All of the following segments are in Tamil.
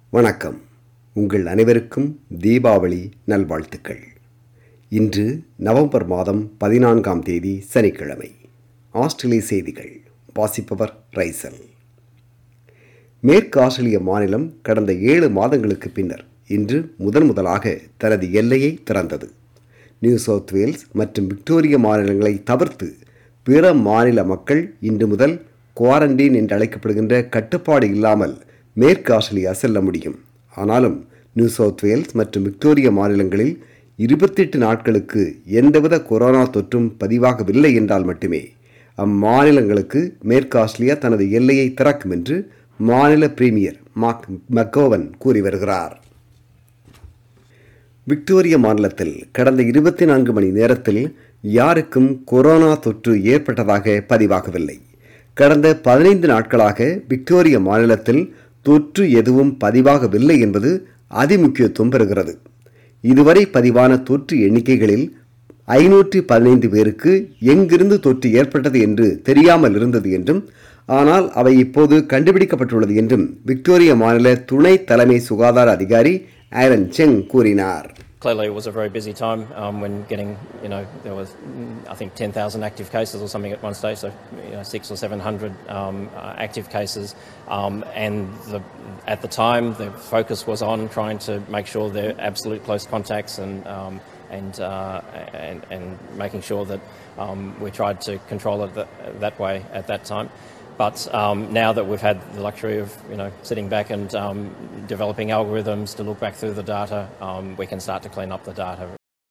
வணக்கம் உங்கள் அனைவருக்கும் தீபாவளி நல்வாழ்த்துக்கள் இன்று நவம்பர் மாதம் பதினான்காம் தேதி சனிக்கிழமை ஆஸ்திரேலிய செய்திகள் வாசிப்பவர் ரைசல் மேற்கு ஆஸ்திரேலிய மாநிலம் கடந்த ஏழு மாதங்களுக்கு பின்னர் இன்று முதன் முதலாக தனது எல்லையை திறந்தது நியூ சவுத் வேல்ஸ் மற்றும் விக்டோரிய மாநிலங்களை தவிர்த்து பிற மாநில மக்கள் இன்று முதல் குவாரண்டீன் என்று அழைக்கப்படுகின்ற கட்டுப்பாடு இல்லாமல் மேற்கு ஆஸ்திரேலியா செல்ல முடியும் ஆனாலும் நியூ சவுத் வேல்ஸ் மற்றும் விக்டோரிய மாநிலங்களில் இருபத்தெட்டு நாட்களுக்கு எந்தவித கொரோனா தொற்றும் பதிவாகவில்லை என்றால் மட்டுமே அம்மாநிலங்களுக்கு மேற்கு ஆஸ்திரேலியா தனது எல்லையை திறக்கும் என்று மாநில பிரீமியர் மார்க் மக்கோவன் கூறி வருகிறார் விக்டோரிய மாநிலத்தில் கடந்த இருபத்தி நான்கு மணி நேரத்தில் யாருக்கும் கொரோனா தொற்று ஏற்பட்டதாக பதிவாகவில்லை கடந்த பதினைந்து நாட்களாக விக்டோரிய மாநிலத்தில் தொற்று எதுவும் பதிவாகவில்லை என்பது அதிமுக்கியத்துவம் பெறுகிறது இதுவரை பதிவான தொற்று எண்ணிக்கைகளில் ஐநூற்றி பதினைந்து பேருக்கு எங்கிருந்து தொற்று ஏற்பட்டது என்று தெரியாமல் இருந்தது என்றும் ஆனால் அவை இப்போது கண்டுபிடிக்கப்பட்டுள்ளது என்றும் விக்டோரிய மாநில துணை தலைமை சுகாதார அதிகாரி ஆலன் செங் கூறினார் Clearly, it was a very busy time um, when getting, you know, there was, mm, I think, 10,000 active cases or something at one stage, so you know, six or 700 um, uh, active cases. Um, and the, at the time, the focus was on trying to make sure they're absolute close contacts and, um, and, uh, and, and making sure that um, we tried to control it that, that way at that time. But um, now that we've had the luxury of you know sitting back and um, developing algorithms to look back through the data, um, we can start to clean up the data.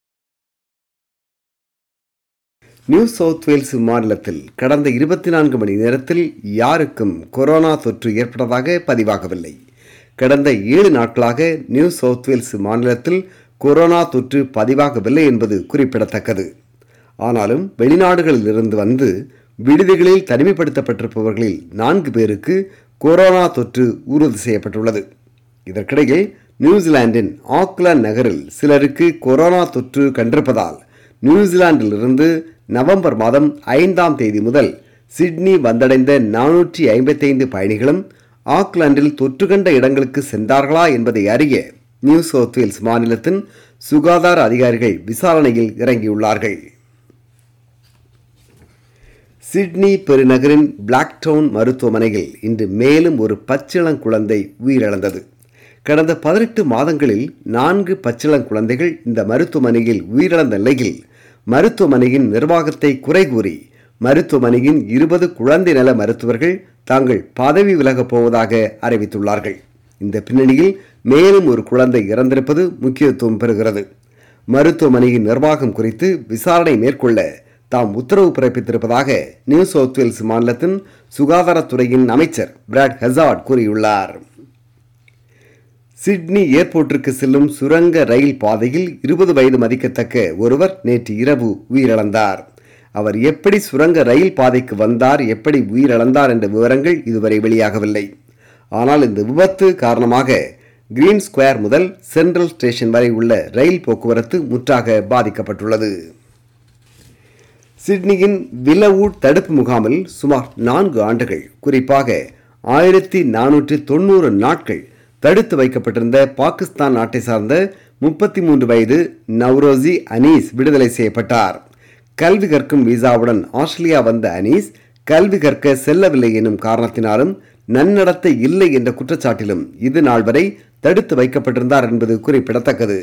New South Wales மாநிலத்தில் கடந்த இருபத்தி நான்கு மணி நேரத்தில் யாருக்கும் கொரோனா தொற்று ஏற்பட்டதாக பதிவாகவில்லை கடந்த ஏழு நாட்களாக நியூ சவுத் வேல்ஸ் மாநிலத்தில் கொரோனா தொற்று பதிவாகவில்லை என்பது குறிப்பிடத்தக்கது ஆனாலும் வெளிநாடுகளில் இருந்து வந்து விடுதிகளில் தனிமைப்படுத்தப்பட்டிருப்பவர்களில் நான்கு பேருக்கு கொரோனா தொற்று உறுதி செய்யப்பட்டுள்ளது இதற்கிடையில் நியூசிலாந்தின் ஆக்லாந்து நகரில் சிலருக்கு கொரோனா தொற்று கண்டிருப்பதால் நியூசிலாந்திலிருந்து நவம்பர் மாதம் ஐந்தாம் தேதி முதல் சிட்னி வந்தடைந்த நானூற்றி ஐம்பத்தைந்து பயணிகளும் ஆக்லாந்தில் தொற்று கண்ட இடங்களுக்கு சென்றார்களா என்பதை அறிய நியூ சவுத் வேல்ஸ் மாநிலத்தின் சுகாதார அதிகாரிகள் விசாரணையில் இறங்கியுள்ளார்கள் சிட்னி பெருநகரின் பிளாக்டவுன் மருத்துவமனையில் இன்று மேலும் ஒரு பச்சிளங்குழந்தை உயிரிழந்தது கடந்த பதினெட்டு மாதங்களில் நான்கு பச்சிளங்குழந்தைகள் இந்த மருத்துவமனையில் உயிரிழந்த நிலையில் மருத்துவமனையின் நிர்வாகத்தை குறை கூறி மருத்துவமனையின் இருபது குழந்தை நல மருத்துவர்கள் தாங்கள் பதவி விலகப் போவதாக அறிவித்துள்ளார்கள் இந்த பின்னணியில் மேலும் ஒரு குழந்தை இறந்திருப்பது முக்கியத்துவம் பெறுகிறது மருத்துவமனையின் நிர்வாகம் குறித்து விசாரணை மேற்கொள்ள தாம் உத்தரவு பிறப்பித்திருப்பதாக நியூ சவுத் வேல்ஸ் மாநிலத்தின் சுகாதாரத்துறையின் அமைச்சர் பிராட் ஹெசார்ட் கூறியுள்ளார் சிட்னி ஏர்போர்ட்டிற்கு செல்லும் சுரங்க ரயில் பாதையில் இருபது வயது மதிக்கத்தக்க ஒருவர் நேற்று இரவு உயிரிழந்தார் அவர் எப்படி சுரங்க ரயில் பாதைக்கு வந்தார் எப்படி உயிரிழந்தார் என்ற விவரங்கள் இதுவரை வெளியாகவில்லை ஆனால் இந்த விபத்து காரணமாக கிரீன் ஸ்கொயர் முதல் சென்ட்ரல் ஸ்டேஷன் வரை உள்ள ரயில் போக்குவரத்து முற்றாக பாதிக்கப்பட்டுள்ளது சிட்னியின் விலவூட் தடுப்பு முகாமில் சுமார் நான்கு ஆண்டுகள் குறிப்பாக ஆயிரத்தி நானூற்றி தொண்ணூறு நாட்கள் தடுத்து வைக்கப்பட்டிருந்த பாகிஸ்தான் நாட்டை சார்ந்த முப்பத்தி மூன்று வயது நவ்ரோசி அனீஸ் விடுதலை செய்யப்பட்டார் கல்வி கற்கும் விசாவுடன் ஆஸ்திரேலியா வந்த அனீஸ் கல்வி கற்க செல்லவில்லை எனும் காரணத்தினாலும் நன்னடத்தை இல்லை என்ற குற்றச்சாட்டிலும் இது நாள் வரை தடுத்து வைக்கப்பட்டிருந்தார் என்பது குறிப்பிடத்தக்கது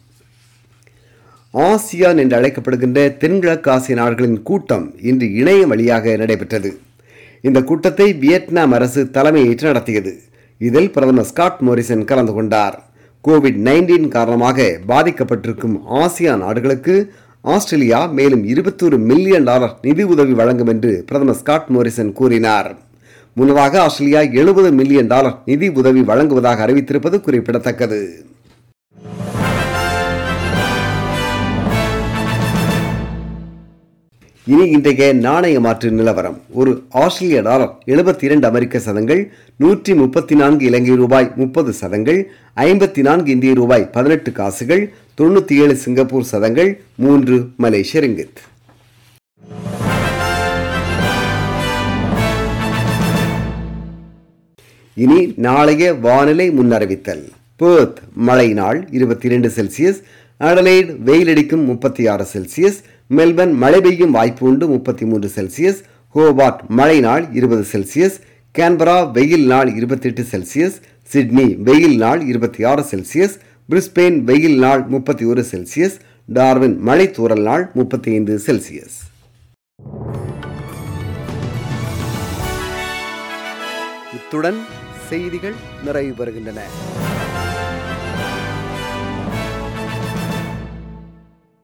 ஆசியான் என்று அழைக்கப்படுகின்ற தென்கிழக்கு ஆசிய நாடுகளின் கூட்டம் இன்று இணையம் வழியாக நடைபெற்றது இந்த கூட்டத்தை வியட்நாம் அரசு தலைமையேற்று நடத்தியது இதில் பிரதமர் ஸ்காட் மோரிசன் கலந்து கொண்டார் கோவிட் நைன்டீன் காரணமாக பாதிக்கப்பட்டிருக்கும் ஆசியா நாடுகளுக்கு ஆஸ்திரேலியா மேலும் இருபத்தொரு மில்லியன் டாலர் நிதி உதவி வழங்கும் என்று பிரதமர் ஸ்காட் மோரிசன் கூறினார் முன்னதாக ஆஸ்திரேலியா எழுபது மில்லியன் டாலர் நிதி உதவி வழங்குவதாக அறிவித்திருப்பது குறிப்பிடத்தக்கது இனி இன்றைய நாணய மாற்று நிலவரம் ஒரு ஆஸ்திரேலிய டாலர் எழுபத்தி இரண்டு அமெரிக்க சதங்கள் நூற்றி முப்பத்தி நான்கு இலங்கை ரூபாய் முப்பது சதங்கள் ஐம்பத்தி நான்கு இந்திய ரூபாய் பதினெட்டு காசுகள் தொண்ணூற்றி ஏழு சிங்கப்பூர் சதங்கள் மூன்று மலேசிய ரிங்கித் இனி நாளைய வானிலை முன்னறிவித்தல் பேர்த் மழை நாள் இருபத்தி இரண்டு செல்சியஸ் அடலைட் வெயிலடிக்கும் முப்பத்தி ஆறு செல்சியஸ் மெல்பர்ன் மழை பெய்யும் வாய்ப்பு உண்டு முப்பத்தி மூன்று செல்சியஸ் ஹோபார்ட் மழை நாள் இருபது செல்சியஸ் கேன்பரா வெயில் நாள் இருபத்தெட்டு செல்சியஸ் சிட்னி வெயில் நாள் இருபத்தி ஆறு செல்சியஸ் பிரிஸ்பெயின் வெயில் நாள் முப்பத்தி ஒரு செல்சியஸ் டார்வின் மழை தூறல் நாள் முப்பத்தி ஐந்து செல்சியஸ் இத்துடன் செய்திகள் நிறைவு பெறுகின்றன